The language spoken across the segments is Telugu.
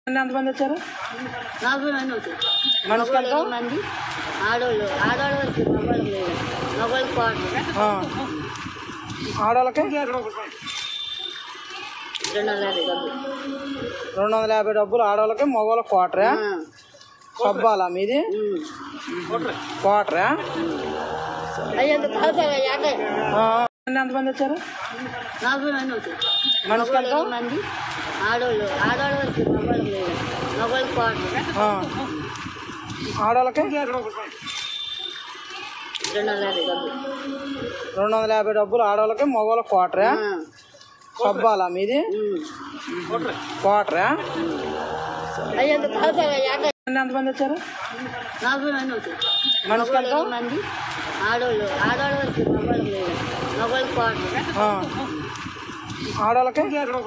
ఎంతమంది వచ్చారు నలభై మంది అవుతారు మనిషికి ఎంత? మగవాళ్ళు మంది ఆడవాళ్ళు ఆడవాళ్ళు వచ్చారు మగవాళ్ళు లేదు మగవాళ్ళు క్వార్టర్ ఆ. ఆడవాళ్ళకి రెండు వందల యాభై డబ్బులు రెండు వందల యాభై డబ్బులు ఆడవాళ్ళకి మగవాళ్ళ క్వార్టరా ఆ. సబ్బాలా మీది ఉమ్. క్వార్టరా అయ్యో అంత తాగుతాగా యాభై ఆ. ఎంతమంది వచ్చారు నలభై మంది అవుతారు మనిషికి ఎంత? మగవాళ్ళు మంది ఆడవాళ్ళు ఆడవాళ్ళు వచ్చారు మగవాళ్ళు లేదు మగవాళ్ళు క్వార్టర్ ఆ. ఆడవాళ్ళకి రెండు వందల యాభై డబ్బులు రెండు వందల యాభై డబ్బులు ఆడవాళ్ళకి మగవాళ్ళ క్వార్టరా ఆ. సబ్బాలా మీది ఉమ్. క్వార్టరా అయ్యో అంత తాగుతాగా యాభై ఎంతమంది వచ్చారు నలభై మంది అవుతారు మనిషికి ఎంత? మగవాళ్ళు మంది ఆడవాళ్ళు ఆడవాళ్ళు వచ్చారు మగవాళ్ళు లేదు మగవాళ్ళు క్వార్టర్ ఆ. ఆడవాళ్ళకి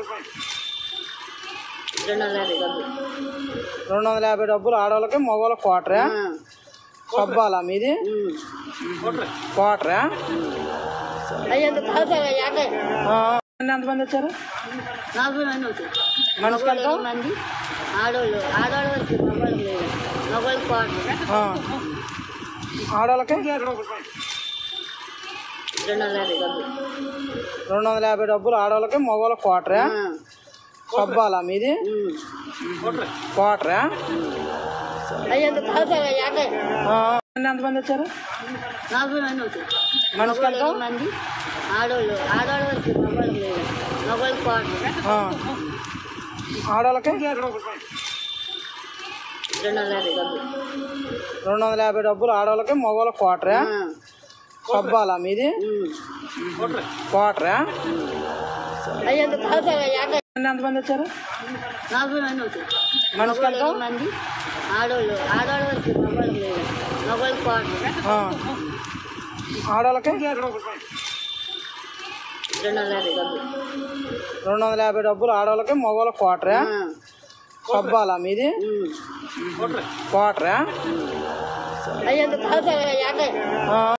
రెండు వందల యాభై డబ్బులు రెండు వందల యాభై డబ్బులు ఆడవాళ్ళకి మగవాళ్ళ క్వార్టరా ఆ. సబ్బాలా మీది ఉమ్. క్వార్టరా అయ్యో అంత తాగుతాగా యాభై ఆ. ఎంతమంది వచ్చారు నలభై మంది అవుతారు మనిషికి ఎంత? మగవాళ్ళు మంది ఆడవాళ్ళు ఆడవాళ్ళు వచ్చారు మగవాళ్ళు లేదు మగవాళ్ళు క్వార్టర్ ఆ. ఆడవాళ్ళకి రెండు వందల యాభై డబ్బులు రెండు వందల యాభై డబ్బులు ఆడవాళ్ళకి మగవాళ్ళ క్వార్టరా ఆ. సబ్బాలా మీది ఉమ్. క్వార్టరా అయ్యో అంత తాగుతాగా యాభై ఆ. ఎంతమంది వచ్చారు నలభై మంది అవుతారు మనిషికి ఎంత? మగవాళ్ళు మంది ఆడవాళ్ళు ఆడవాళ్ళు వచ్చారు మగవాళ్ళు లేదు మగవాళ్ళు క్వార్టర్ ఆ. ఆడవాళ్ళకి రెండు వందల యాభై డబ్బులు రెండు వందల యాభై డబ్బులు ఆడవాళ్ళకి మగవాళ్ళ క్వార్టరా ఆ. సబ్బాలా మీది ఉమ్. క్వార్టరా అయ్యో అంత తాగుతాగా యాభై ఎంతమంది వచ్చారు నలభై మంది అవుతారు మనిషికి ఎంత? మగవాళ్ళు మంది ఆడవాళ్ళు ఆడవాళ్ళు వచ్చారు మగవాళ్ళు లేదు మగవాళ్ళు క్వార్టర్ ఆ. ఆడవాళ్ళకి రెండు వందల యాభై డబ్బులు రెండు వందల యాభై డబ్బులు ఆడవాళ్ళకి మగవాళ్ళ క్వార్టరా ఆ. సబ్బాలా మీది ఉమ్. క్వార్టరా అయ్యో అంత తాగుతాగా యాభై ఆ.